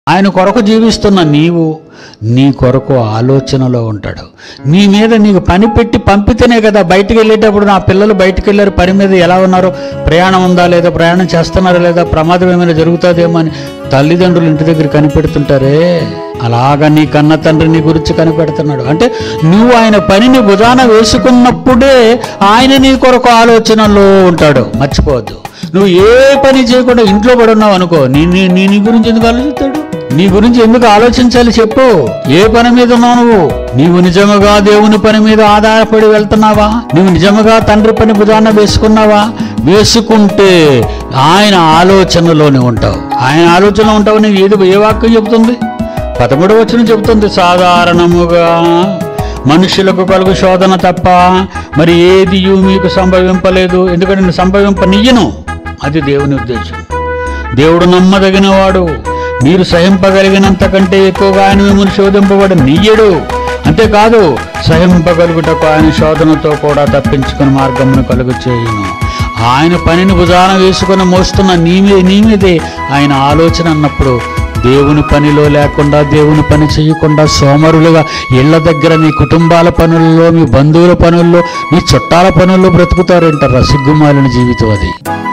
ఆయన కొరకు జీవిస్తున్న నీవు నీ కొరకు ఆలోచనలో ఉంటాడు నీ మీద నీకు పని పెట్టి పంపితేనే కదా బయటికి వెళ్ళేటప్పుడు నా పిల్లలు బయటికి వెళ్ళారు పని మీద ఎలా ఉన్నారు ప్రయాణం ఉందా లేదా ప్రయాణం చేస్తున్నారా లేదా ప్రమాదం ఏమైనా జరుగుతుందేమో అని తల్లిదండ్రులు ఇంటి దగ్గర కనిపెడుతుంటారే అలాగా నీ కన్న తండ్రి నీ గురించి కనిపెడుతున్నాడు అంటే నువ్వు ఆయన పనిని భుజాన వేసుకున్నప్పుడే ఆయన నీ కొరకు ఆలోచనలో ఉంటాడు మర్చిపోవద్దు నువ్వు ఏ పని చేయకుండా ఇంట్లో పడి ఉన్నావు అనుకో నీ నీ నీ నీ గురించి ఎందుకు ఆలోచిస్తాడు నీ గురించి ఎందుకు ఆలోచించాలి చెప్పు ఏ పని మీద ఉన్నావు నువ్వు నీవు నిజముగా దేవుని పని మీద ఆధారపడి వెళ్తున్నావా నువ్వు నిజముగా తండ్రి పని భుజాన వేసుకున్నావా వేసుకుంటే ఆయన ఆలోచనలోనే ఉంటావు ఆయన ఆలోచనలో ఉంటావు నీవు ఏది ఏ వాక్యం చెబుతుంది పదమూడు వచ్చిన చెబుతుంది సాధారణముగా మనుషులకు కలుగు శోధన తప్ప మరి ఏది మీకు సంభవింపలేదు ఎందుకంటే నేను సంభవింపనియ్యను అది దేవుని ఉద్దేశం దేవుడు నమ్మదగినవాడు మీరు సహింపగలిగినంత కంటే ఎక్కువగా ఆయన మిమ్మల్ని శోధింపబడి నీయడు అంతేకాదు సహింపగలుగుటకు ఆయన శోధనతో కూడా తప్పించుకుని మార్గమును కలుగు చేయును ఆయన పనిని భుజాన వేసుకుని మోస్తున్న నీ మీద నీ మీదే ఆయన ఆలోచన అన్నప్పుడు దేవుని పనిలో లేకుండా దేవుని పని చేయకుండా సోమరులుగా ఇళ్ల దగ్గర మీ కుటుంబాల పనుల్లో మీ బంధువుల పనుల్లో మీ చుట్టాల పనుల్లో బ్రతుకుతారంటారా సిగ్గుమాలిన జీవితం అది